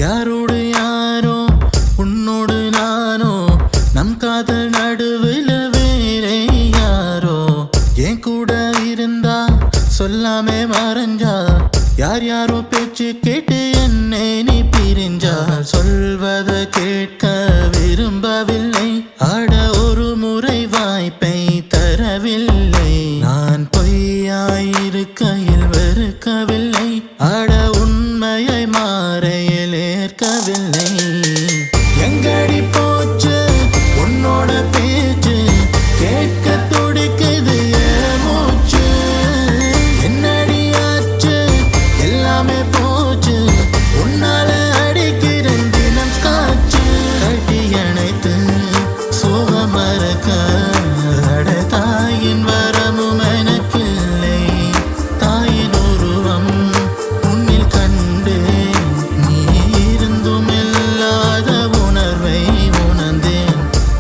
யாரோடு யாரோ உன்னோடு நானோ நம் காதல் நடுவில் வேறே யாரோ என் கூட இருந்தா சொல்லாமே மறைஞ்சா யார் யாரோ பேச்சு கேட்டு என்னை நீ பிரிஞ்சா சொல்வத கேட்க விரும்பவில்லை ஆட ஒரு முறை வாய்ப்பை தரவில்லை நான் பொய்யாயிருக்கையில் வெறுக்கவில்லை ஆட உண்மையை மாறையில் ஏற்கவில்லை எங்கடி போச்சு உன்னோட பேச்சு கேட்க துடிக்குது என் மூச்சு என்னடி ஆச்சு எல்லாமே போச்சு உன்னால அடிக்கிறேன் தினம் காச்சு கட்டி அணைத்து சோக மறக்க அட தாயின் வரமும் எனக்கில்லை தாயின் உருவம் உன்னில் கண்டு நீ இருந்தும் இல்லாத உணர்வை உணர்ந்தேன்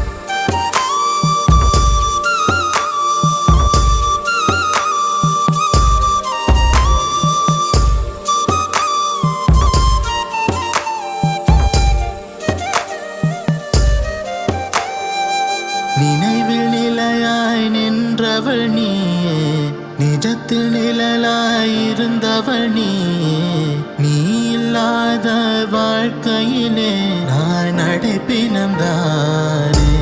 நினைவில் நிலையாய் நின்றவள் நீயே நிஜத்தில் நிழலாய் இருந்தவள் நீயே நீ இல்லாத வாழ்க்கையிலே நான் அடைப்பினம் தானே